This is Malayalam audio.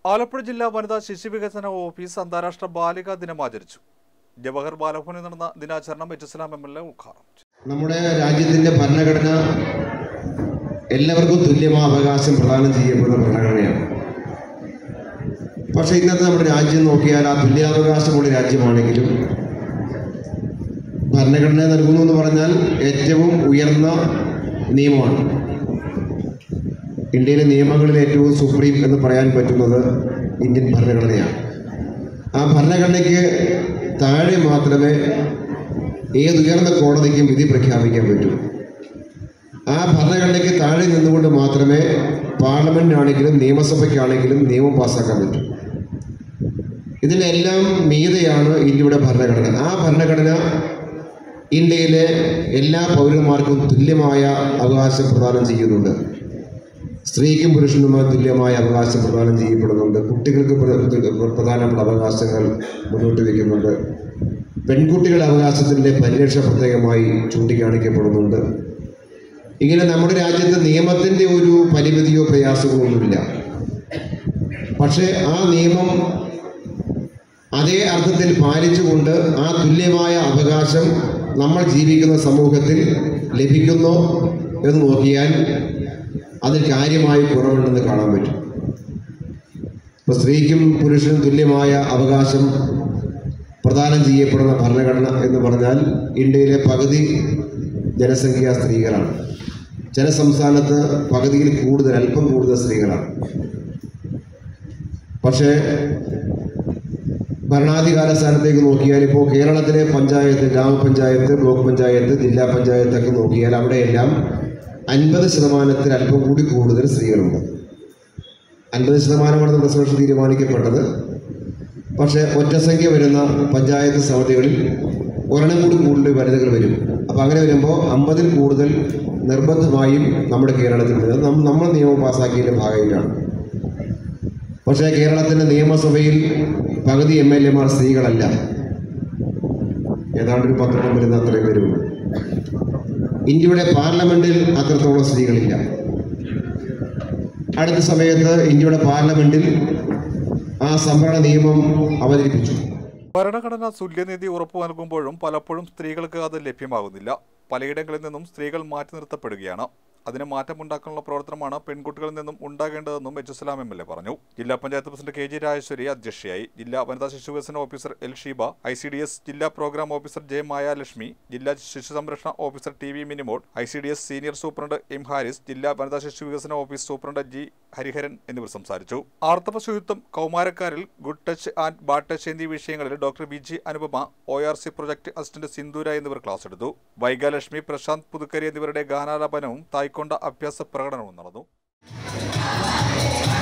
ആലപ്പുഴ ജില്ലാ വനിതാ ശിശുവികസന ഓഫീസ് അന്താരാഷ്ട്ര ബാലികാ ദിനം ആചരിച്ചു ജവഹർ ബാലഭവനിൽ നടന്ന ദിനാചരണം H Islam M L A ഉദ്ഘാടനം ചെയ്തു. നമ്മുടെ രാജ്യത്തിൻ്റെ ഭരണഘടന എല്ലാവർക്കും തുല്യമായ അവകാശം പ്രദാനം ചെയ്യപ്പെടുന്ന ഭരണഘടനയാണ് പക്ഷേ ഇന്നത്തെ നമ്മുടെ രാജ്യം നോക്കിയാൽ ആ തുല്യാവകാശമുള്ള രാജ്യമാണെങ്കിലും ഭരണഘടന നൽകുന്നു എന്ന് പറഞ്ഞാൽ ഏറ്റവും ഉയർന്ന നിയമമാണ് ഇന്ത്യയിലെ നിയമങ്ങളിൽ ഏറ്റവും സുപ്രീം എന്ന് പറയാൻ പറ്റുന്നത് ഇന്ത്യൻ ഭരണഘടനയാണ് ആ ഭരണഘടനയ്ക്ക് താഴെ മാത്രമേ ഏതുയർന്ന കോടതിക്കും വിധി പ്രഖ്യാപിക്കാൻ പറ്റൂ ആ ഭരണഘടനയ്ക്ക് താഴെ നിന്നുകൊണ്ട് മാത്രമേ പാർലമെന്റിനാണെങ്കിലും നിയമസഭയ്ക്കാണെങ്കിലും നിയമം പാസ്സാക്കാൻ പറ്റൂ ഇതിനെല്ലാം മീതെയാണ് ഇന്ത്യയുടെ ഭരണഘടന ആ ഭരണഘടന ഇന്ത്യയിലെ എല്ലാ പൗരന്മാർക്കും തുല്യമായ അവകാശം പ്രദാനം ചെയ്യുന്നുണ്ട് സ്ത്രീക്കും പുരുഷനുമായി തുല്യമായ അവകാശം പ്രദാനം ചെയ്യപ്പെടുന്നുണ്ട് കുട്ടികൾക്ക് പ്ര- പ്രധാനപ്പെട്ട അവകാശങ്ങൾ മുന്നോട്ട് വയ്ക്കുന്നുണ്ട് പെൺകുട്ടികളുടെ അവകാശത്തിൻ്റെ പരിരക്ഷ പ്രത്യേകമായി ചൂണ്ടിക്കാണിക്കപ്പെടുന്നുണ്ട് ഇങ്ങനെ നമ്മുടെ രാജ്യത്ത് നിയമത്തിൻ്റെ ഒരു പരിമിതിയോ പ്രയാസമോ ഒന്നുമില്ല പക്ഷേ ആ നിയമം അതേ അർത്ഥത്തിൽ പാലിച്ചുകൊണ്ട് ആ തുല്യമായ അവകാശം നമ്മൾ ജീവിക്കുന്ന സമൂഹത്തിൽ ലഭിക്കുന്നോ എന്ന് നോക്കിയാൽ അതിൽ കാര്യമായി കുറവുണ്ടെന്ന് കാണാൻ പറ്റും ഇപ്പോൾ സ്ത്രീക്കും പുരുഷനും തുല്യമായ അവകാശം പ്രദാനം ചെയ്യപ്പെടുന്ന ഭരണഘടന എന്ന് പറഞ്ഞാൽ ഇന്ത്യയിലെ പകുതി ജനസംഖ്യ സ്ത്രീകളാണ് ചില സംസ്ഥാനത്ത് പകുതിയിൽ കൂടുതൽ അല്പം കൂടുതൽ സ്ത്രീകളാണ് പക്ഷേ ഭരണാധികാര സ്ഥാനത്തേക്ക് നോക്കിയാൽ ഇപ്പോൾ കേരളത്തിലെ പഞ്ചായത്ത് ഗ്രാമപഞ്ചായത്ത് ബ്ലോക്ക് പഞ്ചായത്ത് ജില്ലാ പഞ്ചായത്തൊക്കെ നോക്കിയാൽ അവിടെയെല്ലാം അൻപത് ശതമാനത്തിൽ അല്പം കൂടി കൂടുതൽ സ്ത്രീകളുണ്ട് അൻപത് ശതമാനമാണ് റിസർവേഷൻ തീരുമാനിക്കപ്പെട്ടത് പക്ഷേ ഒറ്റസംഖ്യ വരുന്ന പഞ്ചായത്ത് സമിതികളിൽ ഒരെണ്ണം കൂടി കൂടുതൽ വനിതകൾ വരും അപ്പോൾ അങ്ങനെ വരുമ്പോൾ അമ്പതിൽ കൂടുതൽ നിർബന്ധമായും നമ്മുടെ കേരളത്തിൽ നിന്ന് നം- നമ്മൾ നിയമം പാസ്സാക്കിയതിൻ്റെ ഭാഗമായിട്ടാണ് പക്ഷേ കേരളത്തിൻ്റെ നിയമസഭയിൽ പകുതി എം എൽ എമാർ സ്ത്രീകളല്ല ഏതാണ്ട് ഒരു പത്തെണ്ണം വരുന്ന അത്രയും വരുള്ളൂ ഇന്ത്യയുടെ പാർലമെന്റിൽ അത്രത്തോളം സ്ത്രീകളില്ല അടുത്ത സമയത്ത് ഇന്ത്യയുടെ പാർലമെന്റിൽ ആ സംവരണ നിയമം അവതരിപ്പിച്ചു ഭരണഘടന തുല്യനീതി ഉറപ്പു നൽകുമ്പോഴും പലപ്പോഴും സ്ത്രീകൾക്ക് അത് ലഭ്യമാകുന്നില്ല പലയിടങ്ങളിൽ നിന്നും സ്ത്രീകൾ മാറ്റി നിർത്തപ്പെടുകയാണ് അതിന് മാറ്റമുണ്ടാക്കാനുള്ള പ്രവർത്തനമാണ് പെൺകുട്ടികളിൽ നിന്നും ഉണ്ടാകേണ്ടതെന്നും H Islam M L A പറഞ്ഞു ജില്ലാ panchayat president K G Rajeshwari അധ്യക്ഷയായി ജില്ലാ വനിതാ ശിശു വികസന officer L Sheeba I C D S ജില്ലാ പ്രോഗ്രാം ഓഫീസർ ജെ മായാലക്ഷ്മി ജില്ലാ ശിശു സംരക്ഷണ officer T V Minimol I C D S senior superintendent M Haris ജില്ലാ വനിതാ ശിശു വികസന ഓഫീസ് സൂപ്രണ്ട് ജി ഹരിഹരൻ എന്നിവർ സംസാരിച്ചു ആർത്തവ ശുചിത്വം കൗമാരക്കാരിൽ good touch and bad touch എന്നീ വിഷയങ്ങളിൽ doctor V G Anupama O R C project assistant Sindhura എന്നിവർ ക്ലാസ് എടുത്തു വൈഗാലക്ഷ്മി പ്രശാന്ത് പുതുക്കരി എന്നിവരുടെ ഗാനാലാപനവും തായ്ക്കൊണ്ട അഭ്യാസ പ്രകടനവും നടന്നു